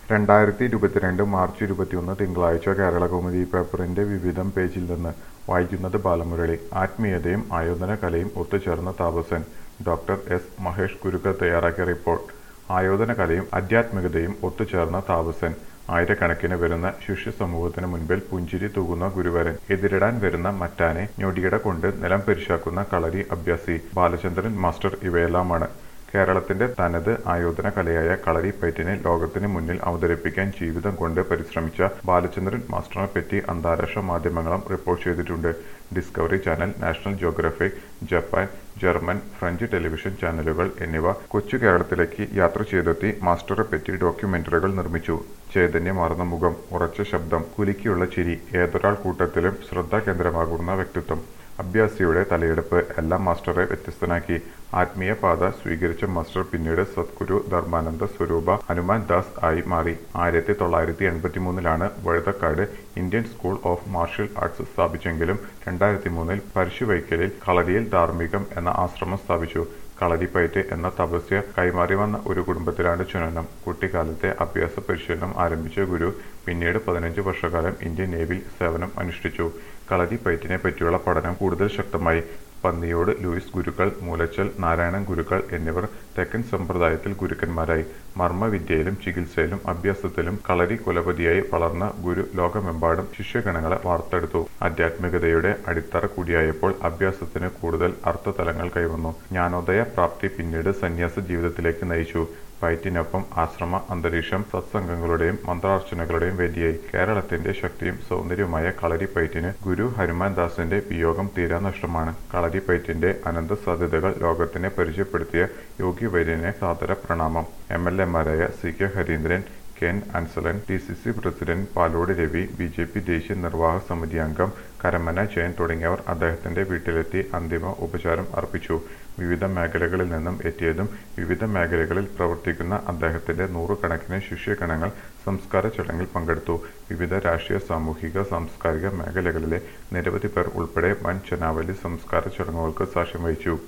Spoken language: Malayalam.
രണ്ടായിരത്തി ഇരുപത്തിരണ്ട് മാർച്ച് ഇരുപത്തിയൊന്ന് തിങ്കളാഴ്ച കേരളകൗമുദി പേപ്പറിന്റെ വിവിധം പേജിൽ നിന്ന് വായിക്കുന്നത് ബാലമുരളി ആത്മീയതയും ആയോധന കലയും ഒത്തുചേർന്ന താപസൻ ഡോക്ടർ എസ് മഹേഷ് കുരുക്കൾ തയ്യാറാക്കിയ റിപ്പോർട്ട് ആയോധന കലയും ആധ്യാത്മികതയും ഒത്തുചേർന്ന താപസൻ ആയിരക്കണക്കിന് വരുന്ന ശിഷ്യ സമൂഹത്തിന് മുൻപിൽ പുഞ്ചിരി തൂകുന്ന ഗുരുവരൻ എതിരിടാൻ വരുന്ന മറ്റാനെ ഞൊടിയിട കൊണ്ട് നിലം പരിശാക്കുന്ന കളരി അഭ്യാസി ബാലചന്ദ്രൻ മാസ്റ്റർ ഇവയെല്ലാമാണ് കേരളത്തിന്റെ തനത് ആയോധന കലയായ കളരിപ്പയറ്റിനെ ലോകത്തിന് മുന്നിൽ അവതരിപ്പിക്കാൻ ജീവിതം കൊണ്ട് പരിശ്രമിച്ച ബാലചന്ദ്രൻ മാസ്റ്ററിനെ പറ്റി അന്താരാഷ്ട്ര മാധ്യമങ്ങളും റിപ്പോർട്ട് ചെയ്തിട്ടുണ്ട് Discovery channel National Geographic Japan German French television ചാനലുകൾ എന്നിവ കൊച്ചു കേരളത്തിലേക്ക് യാത്ര ചെയ്തെത്തി മാസ്റ്ററെ പറ്റി ഡോക്യുമെന്ററികൾ നിർമ്മിച്ചു ചൈതന്യമാർന്ന മുഖം ഉറച്ച ശബ്ദം കുലുക്കിയുള്ള ചിരി ഏതൊരാൾ കൂട്ടത്തിലും ശ്രദ്ധാകേന്ദ്രമാകുന്ന വ്യക്തിത്വം അഭ്യാസിയുടെ തലയെടുപ്പ് എല്ലാം മാസ്റ്ററെ വ്യത്യസ്തനാക്കി ആത്മീയ പാത സ്വീകരിച്ച മാസ്റ്റർ പിന്നീട് സദ്ഗുരു ധർമാനന്ദ സ്വരൂപ ഹനുമാൻ ദാസ് ആയി മാറി ആയിരത്തി തൊള്ളായിരത്തി എൺപത്തി മൂന്നിലാണ് Vazhuthacaud Indian school of martial arts സ്ഥാപിച്ചെങ്കിലും രണ്ടായിരത്തി മൂന്നിൽ പരശുവൈക്കലിൽ കളരിയിൽ ധാർമ്മികം എന്ന ആശ്രമം സ്ഥാപിച്ചു കളരിപ്പയറ്റ് എന്ന തപസ്യ കൈമാറി വന്ന ഒരു കുടുംബത്തിലാണ് ജനനം കുട്ടിക്കാലത്തെ അഭ്യാസ പരിശീലനം ആരംഭിച്ച ഗുരു പിന്നീട് പതിനഞ്ച് വർഷക്കാലം ഇന്ത്യൻ നേവിയിൽ സേവനം അനുഷ്ഠിച്ചു കളരിപ്പയറ്റിനെ പറ്റിയുള്ള പഠനം കൂടുതൽ ശക്തമായി പന്നിയോട് ലൂയിസ് ഗുരുക്കൾ മൂലച്ചൽ നാരായണൻ ഗുരുക്കൾ എന്നിവർ തെക്കൻ സമ്പ്രദായത്തിൽ ഗുരുക്കന്മാരായി മർമ്മവിദ്യയിലും ചികിത്സയിലും അഭ്യാസത്തിലും കളരി കുലപതിയായി വളർന്ന ഗുരു ലോകമെമ്പാടും ശിഷ്യഗണങ്ങളെ വാർത്തെടുത്തു ആധ്യാത്മികതയുടെ അടിത്തറ കൂടിയായപ്പോൾ അഭ്യാസത്തിന് കൂടുതൽ അർത്ഥതലങ്ങൾ കൈവന്നു ജ്ഞാനോദയ പ്രാപ്തി പിന്നീട് സന്യാസ ജീവിതത്തിലേക്ക് നയിച്ചു പയറ്റിനൊപ്പം ആശ്രമ അന്തരീക്ഷം സത്സംഗങ്ങളുടെയും മന്ത്രാർച്ചനകളുടെയും വേദിയായി കേരളത്തിന്റെ ശക്തിയും സൗന്ദര്യവുമായ കളരിപ്പയറ്റിന് ഗുരു ഹനുമാൻ ദാസിന്റെ വിയോഗം തീരാ നഷ്ടമാണ് കളരിപ്പയറ്റിന്റെ അനന്ത സാധ്യതകൾ ലോകത്തിനെ പരിചയപ്പെടുത്തിയ യോഗി വൈദ്യനെ സാദര പ്രണാമം എം എൽ എമാരായ C K Harindran K Ansalan D C C president Palode Ravi B J P ദേശീയ നിർവാഹക സമിതി അംഗം കരമന ജയൻ തുടങ്ങിയവർ അദ്ദേഹത്തിന്റെ വീട്ടിലെത്തി അന്തിമ ഉപചാരം അർപ്പിച്ചു വിവിധ മേഖലകളിൽ നിന്നും എത്തിയതും വിവിധ മേഖലകളിൽ പ്രവർത്തിക്കുന്ന അദ്ദേഹത്തിന്റെ നൂറുകണക്കിന് ശിഷ്യഗണങ്ങൾ സംസ്കാര ചടങ്ങിൽ പങ്കെടുത്തു വിവിധ രാഷ്ട്രീയ സാമൂഹിക സാംസ്കാരിക മേഖലകളിലെ നിരവധി പേർ ഉൾപ്പെടെ വൻ ജനാവലി സംസ്കാര ചടങ്ങുകൾക്ക് സാക്ഷ്യം വഹിച്ചു